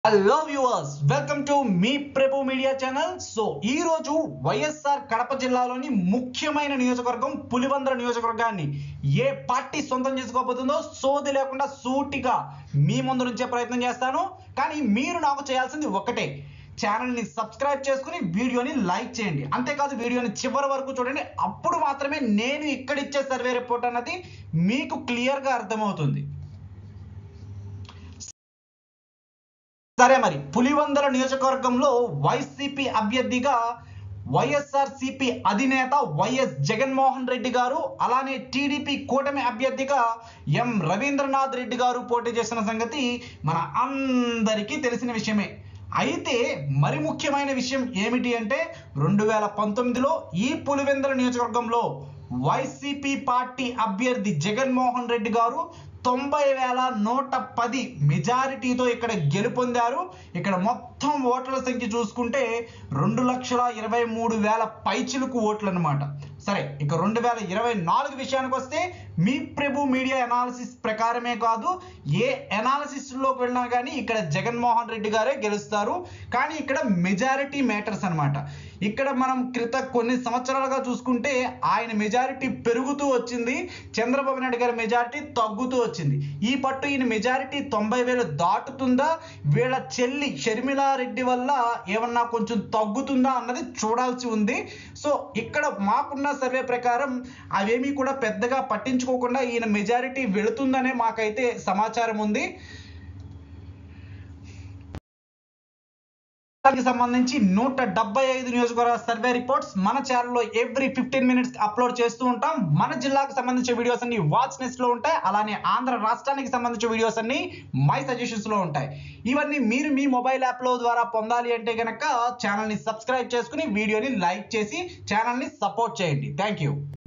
hello viewers welcome to మీ Prabhu media channel so ఈ రోజు వైఎస్ఆర్ కడప జిల్లాలోని ముఖ్యమైన నియోజకవర్గం పులివందర నియోజకవర్గాన్ని ఏ పార్టీ సొంతం చేసుకోబోతుందో సోది లేకుండా సూటిగా మీ ముందు నుంచే ప్రయత్నం చేస్తాను కానీ మీరు నాకు చేయాల్సింది ఒకటే ఛానల్ని సబ్స్క్రైబ్ చేసుకుని వీడియోని లైక్ చేయండి అంతేకాదు వీడియోని చివరి వరకు చూడండి అప్పుడు మాత్రమే నేను ఇక్కడ ఇచ్చే సర్వే రిపోర్ట్ అన్నది మీకు క్లియర్గా అర్థమవుతుంది సరే మరి పులివందల నియోజకవర్గంలో వైసీపీ అభ్యర్థిగా వైఎస్ఆర్ సిపి అధినేత వైఎస్ జగన్మోహన్ రెడ్డి గారు అలానే టీడీపీ కూటమి అభ్యర్థిగా ఎం రవీంద్రనాథ్ రెడ్డి గారు పోటీ చేసిన సంగతి మన అందరికీ తెలిసిన విషయమే అయితే మరి ముఖ్యమైన విషయం ఏమిటి అంటే రెండు వేల పంతొమ్మిదిలో ఈ పులివెందుల నియోజకవర్గంలో వైసీపీ పార్టీ అభ్యర్థి జగన్మోహన్ రెడ్డి గారు తొంభై వేల నూట పది మెజారిటీతో ఇక్కడ గెలుపొందారు ఇక్కడ మొత్తం ఓట్ల సంఖ్య చూసుకుంటే రెండు లక్షల ఇరవై మూడు వేల పైచిలుకు ఓట్లు అనమాట సరే ఇక రెండు వేల ఇరవై నాలుగు విషయానికి వస్తే మీ ప్రభు మీడియా అనాలిసిస్ ప్రకారమే కాదు ఏ అనాలిసిస్లోకి వెళ్ళినా కానీ ఇక్కడ జగన్మోహన్ రెడ్డి గారే గెలుస్తారు కానీ ఇక్కడ మెజారిటీ మ్యాటర్స్ అన్నమాట ఇక్కడ మనం క్రిత కొన్ని సంవత్సరాలుగా చూసుకుంటే ఆయన మెజారిటీ పెరుగుతూ వచ్చింది చంద్రబాబు నాయుడు గారి మెజారిటీ తగ్గుతూ వచ్చింది ఈ పట్టు ఈయన మెజారిటీ తొంభై వేలు దాటుతుందా వీళ్ళ చెల్లి షర్మిలారెడ్డి వల్ల ఏమన్నా కొంచెం తగ్గుతుందా అన్నది చూడాల్సి ఉంది సో ఇక్కడ మాకున్న సర్వే ప్రకారం అవేమీ కూడా పెద్దగా పట్టించుకోకుండా ఈయన మెజారిటీ వెళుతుందనే మాకైతే సమాచారం ఉంది దానికి సంబంధించి నూట డెబ్బై ఐదు నియోజకవర్గ సర్వే రిపోర్ట్స్ మన ఛానల్లో ఎవ్రీ ఫిఫ్టీన్ మినిట్స్ అప్లోడ్ చేస్తూ ఉంటాం మన జిల్లాకు సంబంధించిన వీడియోస్ అన్ని వాచ్ నెస్ట్ లో ఉంటాయి అలానే ఆంధ్ర రాష్ట్రానికి సంబంధించిన వీడియోస్ అన్ని మై సజెషన్స్ లో ఉంటాయి ఇవన్నీ మీరు మీ మొబైల్ యాప్ లో ద్వారా పొందాలి అంటే కనుక ఛానల్ ని సబ్స్క్రైబ్ చేసుకుని వీడియోని లైక్ చేసి ఛానల్ ని సపోర్ట్ చేయండి థ్యాంక్ యూ